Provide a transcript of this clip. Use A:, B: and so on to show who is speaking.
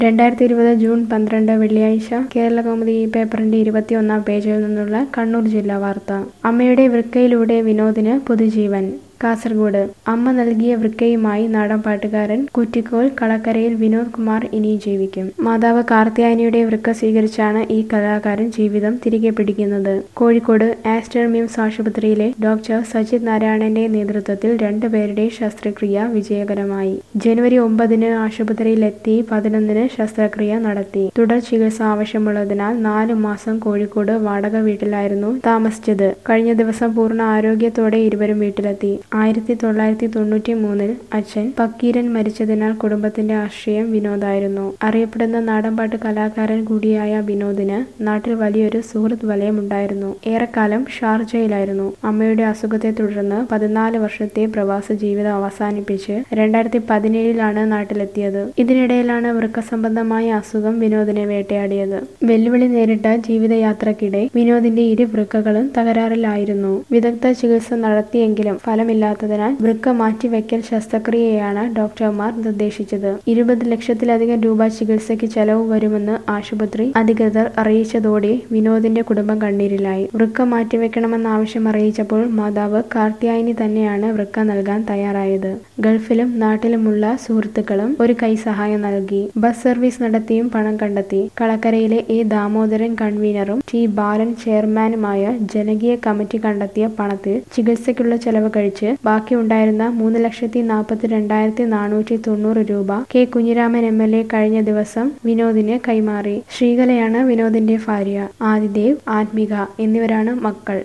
A: രണ്ടായിരത്തി ഇരുപത് ജൂൺ പന്ത്രണ്ട് വെള്ളിയാഴ്ച കേരളകൗമുദി ഈ പേപ്പറിന്റെ ഇരുപത്തിയൊന്നാം പേജിൽ നിന്നുള്ള കണ്ണൂർ ജില്ലാ വാർത്ത അമ്മയുടെ വൃക്കയിലൂടെ വിനോദിന് പുതുജീവൻ കാസർഗോഡ് അമ്മ നൽകിയ വൃക്കയുമായി നാടൻ പാട്ടുകാരൻ കുറ്റിക്കോൽ കളക്കരയിൽ വിനോദ് കുമാർ ഇനി ജീവിക്കും മാതാവ് കാർത്തിയായനിയുടെ വൃക്ക സ്വീകരിച്ചാണ് ഈ കലാകാരൻ ജീവിതം തിരികെ പിടിക്കുന്നത് കോഴിക്കോട് ആസ്റ്റർ മിംസ് ആശുപത്രിയിലെ ഡോക്ടർ സജിത് നാരായണന്റെ നേതൃത്വത്തിൽ രണ്ടുപേരുടെ ശസ്ത്രക്രിയ വിജയകരമായി ജനുവരി ഒമ്പതിന് ആശുപത്രിയിലെത്തി പതിനൊന്നിന് ശസ്ത്രക്രിയ നടത്തി തുടർ ചികിത്സ ആവശ്യമുള്ളതിനാൽ നാലു മാസം കോഴിക്കോട് വാടക വീട്ടിലായിരുന്നു താമസിച്ചത് കഴിഞ്ഞ ദിവസം പൂർണ്ണ ആരോഗ്യത്തോടെ ഇരുവരും വീട്ടിലെത്തി ആയിരത്തി തൊള്ളായിരത്തി തൊണ്ണൂറ്റി മൂന്നിൽ അച്ഛൻ പക്കീരൻ മരിച്ചതിനാൽ കുടുംബത്തിന്റെ ആശ്രയം വിനോദായിരുന്നു അറിയപ്പെടുന്ന നാടൻപാട്ട് കലാകാരൻ കൂടിയായ വിനോദിന് നാട്ടിൽ വലിയൊരു സുഹൃത്ത് വലയമുണ്ടായിരുന്നു ഏറെക്കാലം ഷാർജയിലായിരുന്നു അമ്മയുടെ അസുഖത്തെ തുടർന്ന് പതിനാല് വർഷത്തെ പ്രവാസ ജീവിതം അവസാനിപ്പിച്ച് രണ്ടായിരത്തി പതിനേഴിലാണ് നാട്ടിലെത്തിയത് ഇതിനിടയിലാണ് വൃക്ക സംബന്ധമായ അസുഖം വിനോദിനെ വേട്ടയാടിയത് വെല്ലുവിളി നേരിട്ട ജീവിതയാത്രക്കിടെ വിനോദിന്റെ ഇരു വൃക്കകളും തകരാറിലായിരുന്നു വിദഗ്ധ ചികിത്സ നടത്തിയെങ്കിലും ഫലമില്ലാത്തതിനാൽ വൃക്ക മാറ്റിവെക്കൽ ശസ്ത്രക്രിയയാണ് ഡോക്ടർമാർ നിർദ്ദേശിച്ചത് ഇരുപത് ലക്ഷത്തിലധികം രൂപ ചികിത്സയ്ക്ക് ചെലവ് വരുമെന്ന് ആശുപത്രി അധികൃതർ അറിയിച്ചതോടെ വിനോദിന്റെ കുടുംബം കണ്ണീരിലായി വൃക്ക മാറ്റിവെക്കണമെന്ന ആവശ്യം അറിയിച്ചപ്പോൾ മാതാവ് കാർത്തിയായനി തന്നെയാണ് വൃക്ക നൽകാൻ തയ്യാറായത് ഗൾഫിലും നാട്ടിലുമുള്ള സുഹൃത്തുക്കളും ഒരു കൈ സഹായം നൽകി ബസ് സർവീസ് നടത്തിയും പണം കണ്ടെത്തി കളക്കരയിലെ എ ദാമോദരൻ കൺവീനറും ടി ബാലൻ ചെയർമാനുമായ ജനകീയ കമ്മിറ്റി കണ്ടെത്തിയ പണത്തിൽ ചികിത്സയ്ക്കുള്ള ചെലവ് കഴിച്ച് ബാക്കിയുണ്ടായിരുന്ന മൂന്ന് ലക്ഷത്തി നാൽപ്പത്തി രണ്ടായിരത്തി നാനൂറ്റി തൊണ്ണൂറ് രൂപ K Kunhiraman M L A കഴിഞ്ഞ ദിവസം വിനോദിന് കൈമാറി ശ്രീകലയാണ് വിനോദിന്റെ ഭാര്യ ആദിദേവ് ആത്മിക എന്നിവരാണ് മക്കൾ